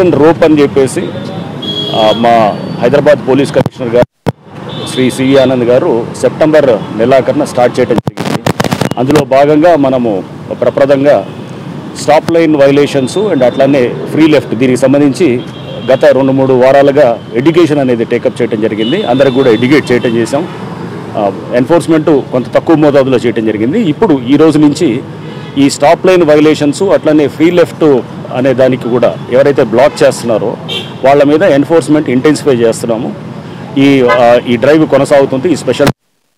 Operation rope అని చెప్పేసి ఆ, మా హైదరాబాద్ పోలీస్ కమిషనర్ గారు శ్రీ సివి ఆనంద్ గారు సెప్టెంబర్ నెలాఖరున స్టార్ట్ చేయడం జరిగింది అందులో భాగంగా మనము ప్రప్రదంగా స్టాప్ లైన్ వైలేషన్స్ అండ్ అట్లానే ఫ్రీ లెఫ్ట్ దీనికి సంబంధించి గత రెండు మూడు వారాలుగా ఎడ్యుకేషన్ అనేది టేకప్ చేయడం జరిగింది అందరికి కూడా ఎడ్యుకేట్ చేయడం చేసాం ఎన్ఫోర్స్మెంట్ కొంత తక్కువ మోతాదులో చేయడం జరిగింది ఇప్పుడు ఈ రోజు నుంచి ఈ స్టాప్ లైన్ వైలేషన్స్ అట్లనే ఫ్రీ లెఫ్ట్ అనే దానికి కూడా ఎవరైతే బ్లాక్ చేస్తున్నారో వాళ్ళ మీద ఎన్ఫోర్స్మెంట్ ఇంటెన్సిఫై చేస్తున్నాము ఈ ఆ, ఈ డ్రైవ్ కొనసాగుతుంది ఈ స్పెషల్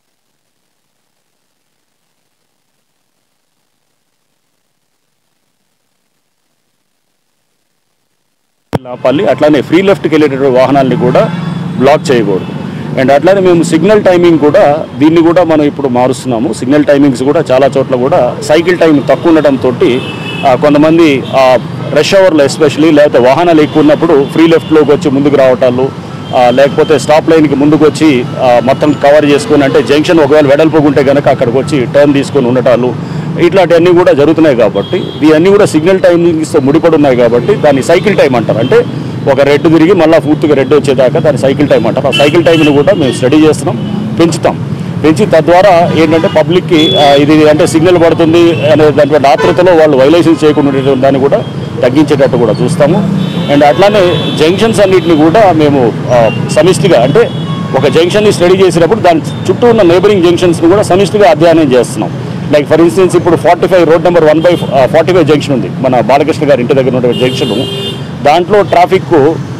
ఆపాలి అట్లానే ఫ్రీ లెఫ్ట్కి వెళ్ళేటటువంటి వాహనాల్ని కూడా బ్లాక్ చేయకూడదు అండ్ అట్లానే మేము సిగ్నల్ టైమింగ్ కూడా దీన్ని కూడా మనం ఇప్పుడు మారుస్తున్నాము సిగ్నల్ టైమింగ్స్ కూడా చాలా చోట్ల కూడా సైకిల్ టైం తక్కువ ఉండటంతో కొంతమంది రష్ అవర్లో ఎస్పెషలీ లేకపోతే వాహనాలు ఎక్కువ ఉన్నప్పుడు ఫ్రీ లెఫ్ట్లోకి వచ్చి ముందుకు రావటాలు ఆ, లేకపోతే స్టాప్ లైన్కి ముందుకు వచ్చి ఆ, మొత్తం కవర్ చేసుకొని అంటే జంక్షన్ ఒకవేళ వెడల్పుకుంటే కనుక అక్కడికి వచ్చి టర్న్ తీసుకొని ఉండటాలు ఇట్లాంటివన్నీ కూడా జరుగుతున్నాయి కాబట్టి ఇవన్నీ కూడా సిగ్నల్ టైమింగ్స్తో ముడిపడి ఉన్నాయి కాబట్టి దాన్ని సైకిల్ టైం అంటారు అంటే ఒక రెడ్ తిరిగి మళ్ళీ పూర్తిగా రెడ్ వచ్చేదాకా దాన్ని సైకిల్ టైం అంటారు ఆ సైకిల్ టైంని కూడా మేము స్టడీ చేస్తున్నాం పెంచుతాం పెంచి తద్వారా ఏంటంటే పబ్లిక్కి ఆ, ఇది అంటే సిగ్నల్ పడుతుంది అనే దాంట్లో ఆతృతలో వాళ్ళు వైలేషన్ చేయకుండా ఉండేటువంటి దాన్ని కూడా తగ్గించేటట్టు కూడా చూస్తాము అండ్ అట్లానే జంక్షన్స్ అన్నిటిని కూడా మేము ఆ, సమిష్టిగా అంటే ఒక జంక్షన్ని స్టడీ చేసినప్పుడు దాని చుట్టూ ఉన్న నేబరింగ్ జంక్షన్స్ని కూడా సమిష్టిగా అధ్యయనం చేస్తున్నాం లైక్ ఫర్ ఇన్స్టెన్స్ ఇప్పుడు forty five road number one by forty five junction ఉంది మన బాలకృష్ణ గారి ఇంటి దగ్గర ఉన్న జంక్షన్ దాంట్లో ట్రాఫిక్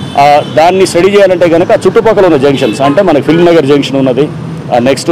దాన్ని స్టడీ చేయాలంటే కనుక చుట్టుపక్కల ఉన్న జంక్షన్స్ అంటే మనకి ఫిల్మ్ నగర్ జంక్షన్ ఉన్నది నెక్స్ట్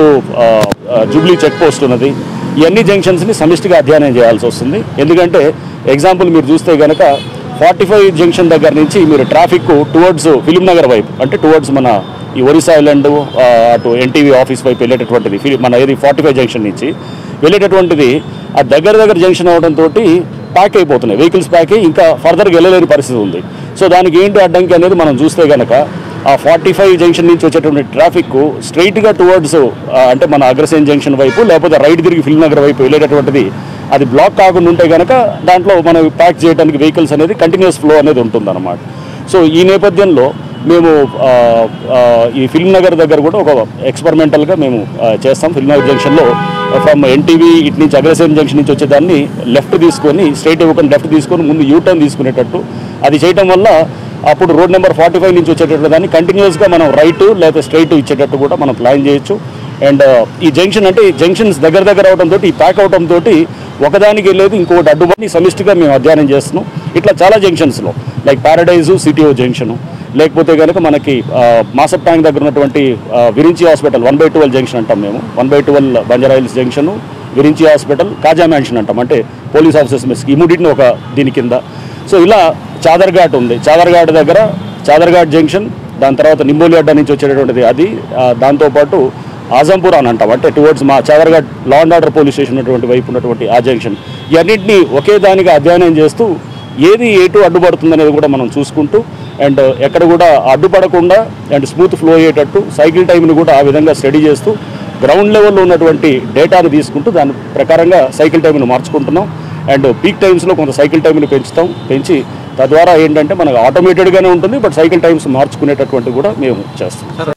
జూబ్లీ చెక్ పోస్ట్ ఉన్నది ఇవన్నీ జంక్షన్స్ని సమిష్టిగా అధ్యయనం చేయాల్సి వస్తుంది ఎందుకంటే ఎగ్జాంపుల్ మీరు చూస్తే కనుక ఫార్టీ ఫైవ్ జంక్షన్ దగ్గర నుంచి మీరు ట్రాఫిక్ టువర్డ్స్ ఫిలిం నగర్ వైపు అంటే టువర్డ్స్ మన ఈ ఒరిస్సా ఐలాండ్ ఆ, అటు ఎన్టీవీ ఆఫీస్ వైపు వెళ్ళేటటువంటిది ఫిలి- మన ఏది ఫార్టీ ఫైవ్ జంక్షన్ నుంచి వెళ్ళేటటువంటిది ఆ దగ్గర దగ్గర జంక్షన్ అవడంతో ప్యాక్ అయిపోతున్నాయి వెహికల్స్ ప్యాక్ అయ్యి ఇంకా ఫర్దర్గా వెళ్ళలేని పరిస్థితి ఉంది సో దానికి ఏంటి అడ్డంకి అనేది మనం చూస్తే కనుక ఆ ఫార్టీ ఫైవ్ జంక్షన్ నుంచి వచ్చేటువంటి ట్రాఫిక్ స్ట్రైట్గా టువర్డ్స్ అంటే మన అగ్రసేన్ జంక్షన్ వైపు లేకపోతే రైట్ తిరిగి ఫిల్మ్ నగర్ వైపు వెళ్ళేటటువంటిది అది బ్లాక్ కాకుండా ఉంటే కనుక దాంట్లో మనం ప్యాక్ చేయడానికి వెహికల్స్ అనేది కంటిన్యూస్ ఫ్లో అనేది ఉంటుందన్నమాట సో ఈ నేపథ్యంలో మేము ఆ, ఆ, ఈ ఫిల్మ్ నగర్ దగ్గర కూడా ఒక ఎక్స్పెరిమెంటల్గా మేము ఆ, చేస్తాం ఫిల్మ్ నగర్ జంక్షన్లో ఫ్రమ్ ఎన్టీవీ ఇటు నుంచి అగ్రసేన్ జంక్షన్ నుంచి వచ్చేదాన్ని లెఫ్ట్ తీసుకొని స్ట్రైట్ ఇవ్వకుండా లెఫ్ట్ తీసుకొని ముందు యూ టర్న్ తీసుకునేటట్టు అది చేయటం వల్ల అప్పుడు రోడ్ నెంబర్ ఫార్టీ ఫైవ్ నుంచి వచ్చేటట్టు దాన్ని కంటిన్యూస్గా మనం రైట్ లేదా స్ట్రైట్ ఇచ్చేటట్టు కూడా మనం ప్లాన్ చేయొచ్చు అండ్ ఈ జంక్షన్ అంటే ఈ జంక్షన్స్ దగ్గర దగ్గర అవడంతో ఈ ప్యాక్ అవడంతో ఒకదానికి వెళ్ళేది ఇంకొకటి అడ్డుపడి సమిష్టిగా మేము అధ్యయనం చేస్తున్నాం ఇట్లా చాలా జంక్షన్స్లో లైక్ ప్యారడైజు సిటీఓ జంక్షను లేకపోతే కనుక మనకి ఆ, మాసప్ ట్యాంక్ దగ్గర ఉన్నటువంటి ఆ, Virinchi hospital one by twelve junction అంటాం మేము one by twelve Banjara Hills junction Virinchi hospital Khaja mansion అంటాం అంటే పోలీస్ ఆఫీసర్స్ మెస్కి ఇమీడియట్ని ఒక దీని కింద సో ఇలా చాదర్ఘాట్ ఉంది చాదర్ఘాట్ దగ్గర చాదర్ఘాట్ జంక్షన్ దాని తర్వాత నింబోలి అడ్డా నుంచి వచ్చేటటువంటిది అది ఆ, దాంతోపాటు ఆజంపూర్ అని అంటాం అంటే టువర్డ్స్ మా Chaderghat law and order police station ఉన్నటువంటి వైపు ఉన్నటువంటి ఆ జంక్షన్ ఇవన్నింటినీ ఒకే దానిగా అధ్యయనం చేస్తూ ఏది ఏటు అడ్డుపడుతుంది అనేది కూడా మనం చూసుకుంటూ అండ్ ఎక్కడ కూడా అడ్డుపడకుండా అండ్ స్మూత్ ఫ్లో అయ్యేటట్టు సైకిల్ టైంని కూడా ఆ విధంగా స్టడీ చేస్తూ గ్రౌండ్ లెవెల్లో ఉన్నటువంటి డేటాను తీసుకుంటూ దాని ప్రకారంగా సైకిల్ టైంని మార్చుకుంటున్నాం అండ్ పీక్ టైమ్స్లో కొంత సైకిల్ టైంని పెంచుతాం పెంచి తద్వారా ఏంటంటే మనకు ఆటోమేటెడ్గానే ఉంటుంది బట్ సైకిల్ టైమ్స్ మార్చుకునేటటువంటి కూడా మేము చేస్తాం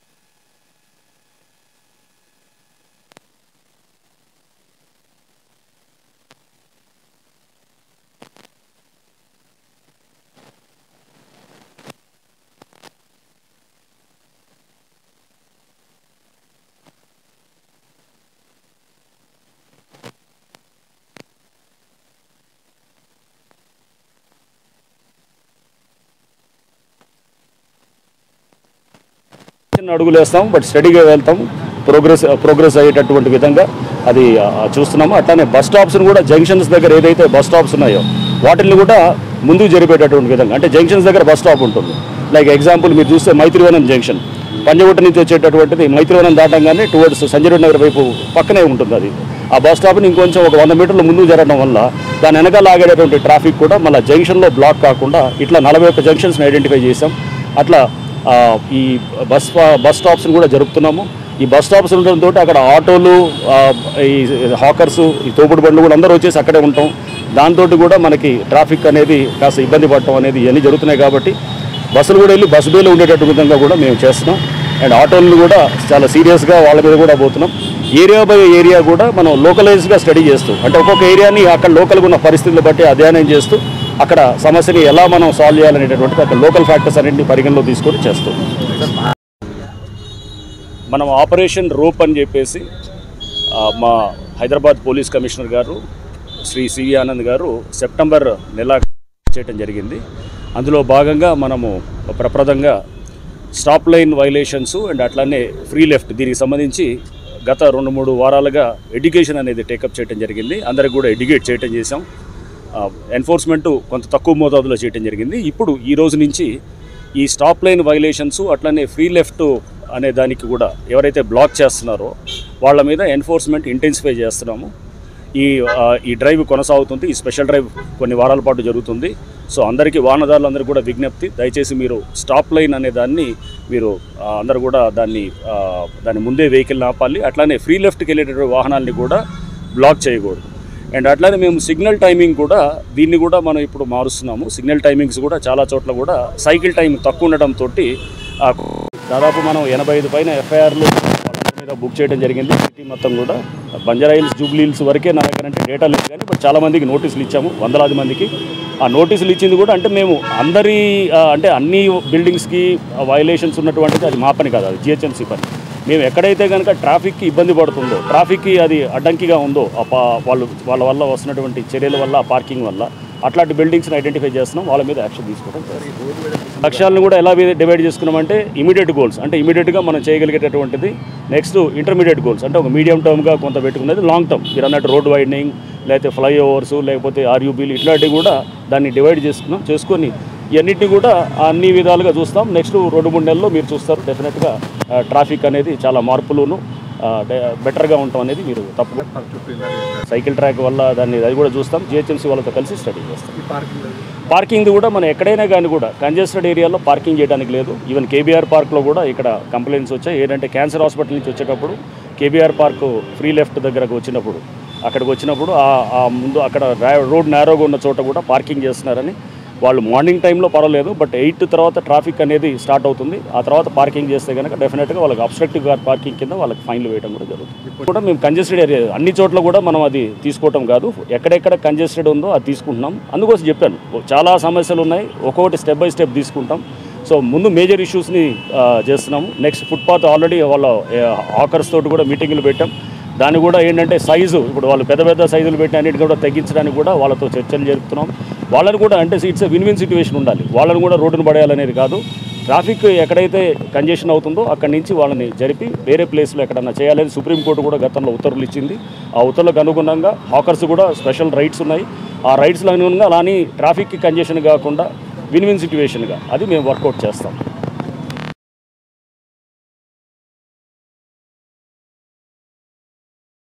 చిన్న అడుగులు వేస్తాం బట్ స్టడీగా వెళ్తాం ప్రోగ్రెస్ ప్రోగ్రెస్ అయ్యేటటువంటి విధంగా అది ఆ, చూస్తున్నాము అట్లానే బస్ స్టాప్స్ని కూడా జంక్షన్స్ దగ్గర ఏదైతే బస్ స్టాప్స్ ఉన్నాయో వాటిని కూడా ముందుకు జరిపేటటువంటి విధంగా అంటే జంక్షన్స్ దగ్గర బస్ స్టాప్ ఉంటుంది లైక్ ఎగ్జాంపుల్ మీరు చూస్తే మైత్రివనం జంక్షన్ పంజగుట్ట నుంచి వచ్చేటటువంటిది మైత్రివనం దాటంగానే టువర్డ్స్ సంజయ్ నగర్ వైపు పక్కనే ఉంటుంది అది ఆ బస్ స్టాప్ని ఇంకొంచెం ఒక వంద మీటర్ల ముందుకు జరగడం వల్ల దాని వెనకాల ఆగేటటువంటి ట్రాఫిక్ కూడా మళ్ళీ జంక్షన్లో బ్లాక్ కాకుండా ఇట్లా నలభై ఒక్క జంక్షన్స్ని ఐడెంటిఫై చేసాం అట్లా ఆ, ఈ బస్ బస్ స్టాప్స్ని కూడా జరుపుతున్నాము ఈ బస్ స్టాప్స్ ఉండడంతో అక్కడ ఆటోలు ఆ, ఈ హాకర్స్ ఈ తోపుడు బండ్లు కూడా అందరూ వచ్చేసి అక్కడే ఉంటాం దాంతో కూడా మనకి ట్రాఫిక్ అనేది కాస్త ఇబ్బంది పడటం అనేది ఇవన్నీ జరుగుతున్నాయి కాబట్టి బస్సులు కూడా వెళ్ళి బస్సు బేలు ఉండేటట్టు విధంగా కూడా మేము చేస్తున్నాం అండ్ ఆటోలను కూడా చాలా సీరియస్గా వాళ్ళ మీద కూడా పోతున్నాం ఏరియా బై ఏరియా కూడా మనం లోకలైజ్గా స్టడీ చేస్తూ అంటే ఒక్కొక్క ఏరియాని అక్కడ లోకల్గా ఉన్న పరిస్థితులు బట్టి అధ్యయనం చేస్తూ అక్కడ సమస్యని ఎలా మనం సాల్వ్ చేయాలనేటటువంటి అక్కడ లోకల్ ఫ్యాక్టర్స్ అన్నింటినీ పరిగణలో తీసుకొని చేస్తాం మనం ఆపరేషన్ రోప్ అని చెప్పేసి ఆ, మా హైదరాబాద్ పోలీస్ కమిషనర్ గారు శ్రీ సివి ఆనంద్ గారు సెప్టెంబర్ నెల చేయటం జరిగింది అందులో భాగంగా మనము ప్రప్రదంగా స్టాప్ లైన్ వైలేషన్స్ అండ్ అట్లానే ఫ్రీ లెఫ్ట్ దీనికి సంబంధించి గత రెండు మూడు వారాలుగా ఎడ్యుకేషన్ అనేది టేకప్ చేయడం జరిగింది అందరికి కూడా ఎడ్యుకేట్ చేయటం చేసాం ఎన్ఫోర్స్మెంట్ కొంత తక్కువ మోతాదులో చేయడం జరిగింది ఇప్పుడు ఈ రోజు నుంచి ఈ స్టాప్ లైన్ వైలేషన్స్ అట్లనే ఫ్రీ లెఫ్ట్ అనే దానికి కూడా ఎవరైతే బ్లాక్ చేస్తున్నారో వాళ్ళ మీద ఎన్ఫోర్స్మెంట్ ఇంటెన్సిఫై చేస్తున్నాము ఈ ఆ, ఈ డ్రైవ్ కొనసాగుతుంది ఈ స్పెషల్ డ్రైవ్ కొన్ని వారాల పాటు జరుగుతుంది సో అందరికీ వాహనదారులందరూ కూడా విజ్ఞప్తి దయచేసి మీరు స్టాప్ లైన్ అనే దాన్ని మీరు ఆ, అందరూ కూడా దాన్ని ఆ, దాని ముందే వెహికల్ ఆపాలి అట్లానే ఫ్రీ లెఫ్ట్కి వెళ్ళేటటువంటి వాహనాల్ని కూడా బ్లాక్ చేయకూడదు అండ్ అట్లానే మేము సిగ్నల్ టైమింగ్ కూడా దీన్ని కూడా మనం ఇప్పుడు మారుస్తున్నాము సిగ్నల్ టైమింగ్స్ కూడా చాలా చోట్ల కూడా సైకిల్ టైం తక్కువ ఉండటంతో దాదాపు మనం ఎనభై ఐదు పైన ఎఫ్ఐఆర్లు మీద బుక్ చేయడం జరిగింది సిటీ మొత్తం కూడా బంజారా హిల్స్ జూబ్లీ హిల్స్ వరకే నా దగ్గర అంటే డేటా లేదు కానీ బట్ చాలా మందికి నోటీసులు ఇచ్చాము వందలాది మందికి ఆ నోటీసులు ఇచ్చింది కూడా అంటే మేము అందరి ఆ, అంటే అన్ని బిల్డింగ్స్కి వైలేషన్స్ ఉన్నటువంటిది అది మా పని కాదు అది జిహెచ్ఎంసీ పని మేము ఎక్కడైతే కనుక ట్రాఫిక్కి ఇబ్బంది పడుతుందో ట్రాఫిక్కి అది అడ్డంకిగా ఉందో ఆ పా వాళ్ళు వాళ్ళ వల్ల వస్తున్నటువంటి చర్యల వల్ల ఆ పార్కింగ్ వల్ల అట్లాంటి బిల్డింగ్స్ని ఐడెంటిఫై చేస్తున్నాం వాళ్ళ మీద యాక్షన్ తీసుకోవడం జరుగుతుంది. లక్ష్యాలను కూడా ఎలా డివైడ్ చేసుకున్నామంటే ఇమీడియట్ గోల్స్ అంటే ఇమీడియట్గా మనం చేయగలిగేటటువంటిది నెక్స్ట్ ఇంటర్మీడియట్ గోల్స్ అంటే ఒక మీడియం టర్మ్గా కొంత పెట్టుకున్నది లాంగ్ టర్మ్ మీరు అన్నట్టు రోడ్ వైడనింగ్ లేకపోతే ఫ్లైఓవర్స్ లేకపోతే ఆర్యూబీలు ఇట్లాంటివి కూడా దాన్ని డివైడ్ చేసుకున్నాం చేసుకొని ఇవన్నిటిని కూడా అన్ని విధాలుగా చూస్తాం నెక్స్ట్ రెండు మూడు నెలల్లో మీరు చూస్తారు డెఫినెట్గా ట్రాఫిక్ అనేది చాలా మార్పులును బెటర్గా ఉండటం అనేది మీరు తప్పకుండా సైకిల్ ట్రాక్ వల్ల దాన్ని అది కూడా చూస్తాం జిహెచ్ఎంసీ వాళ్ళతో కలిసి స్టడీ చేస్తాం పార్కింగ్ కూడా మనం ఎక్కడైనా కానీ కూడా కంజెస్టెడ్ ఏరియాలో పార్కింగ్ చేయడానికి లేదు ఈవెన్ కేబీఆర్ పార్క్లో కూడా ఇక్కడ కంప్లైంట్స్ వచ్చాయి ఏంటంటే క్యాన్సర్ హాస్పిటల్ నుంచి వచ్చేటప్పుడు కేబీఆర్ పార్క్ ఫ్రీ లెఫ్ట్ దగ్గరకు వచ్చినప్పుడు అక్కడికి వచ్చినప్పుడు ఆ- ఆ ముందు అక్కడ రా- రోడ్ నేరోగా ఉన్న చోట కూడా పార్కింగ్ చేస్తున్నారని వాళ్ళు మార్నింగ్ టైంలో పర్వాలేదు బట్ ఎయిట్ తర్వాత ట్రాఫిక్ అనేది స్టార్ట్ అవుతుంది ఆ తర్వాత పార్కింగ్ చేస్తే కనుక డెఫినెట్గా వాళ్ళకి అబ్స్ట్రక్టివ్ కార్ పార్కింగ్ కింద వాళ్ళకి ఫైన్లు వేయడం కూడా జరుగుతుంది ఇప్పుడు కూడా మేము కంజెస్టెడ్ ఏరియా అన్ని చోట్ల కూడా మనం అది తీసుకోవటం కాదు ఎక్కడెక్కడ కంజెస్టెడ్ ఉందో అది తీసుకుంటున్నాం అందుకోసం చెప్పాను చాలా సమస్యలు ఉన్నాయి ఒక్కొక్కటి స్టెప్ బై స్టెప్ తీసుకుంటాం సో ముందు మేజర్ ఇష్యూస్ని ఆ, చేస్తున్నాము నెక్స్ట్ ఫుట్పాత్ ఆల్రెడీ వాళ్ళ ఆకర్స్ తోటి కూడా మీటింగ్లు పెట్టాం దాన్ని కూడా ఏంటంటే సైజు ఇప్పుడు వాళ్ళు పెద్ద పెద్ద సైజులు పెట్టి అన్నిటి కూడా తగ్గించడానికి కూడా వాళ్ళతో చర్చలు జరుపుతున్నాం వాళ్ళని కూడా అంటే ఇట్స్ విన్ విన్ సిచ్యువేషన్ ఉండాలి వాళ్ళని కూడా రోడ్డును పడేయాలనేది కాదు ట్రాఫిక్ ఎక్కడైతే కంజెషన్ అవుతుందో అక్కడి నుంచి వాళ్ళని జరిపి వేరే ప్లేస్లో ఎక్కడన్నా చేయాలని సుప్రీంకోర్టు కూడా గతంలో ఉత్తర్వులు ఇచ్చింది ఆ ఉత్తర్వులకు అనుగుణంగా హాకర్స్ కూడా స్పెషల్ రైట్స్ ఉన్నాయి ఆ రైట్స్లో అనుగుణంగా అలానే ట్రాఫిక్ కంజెషన్ కాకుండా విన్ విన్ సిచ్యువేషన్గా అది మేము వర్కౌట్ చేస్తాం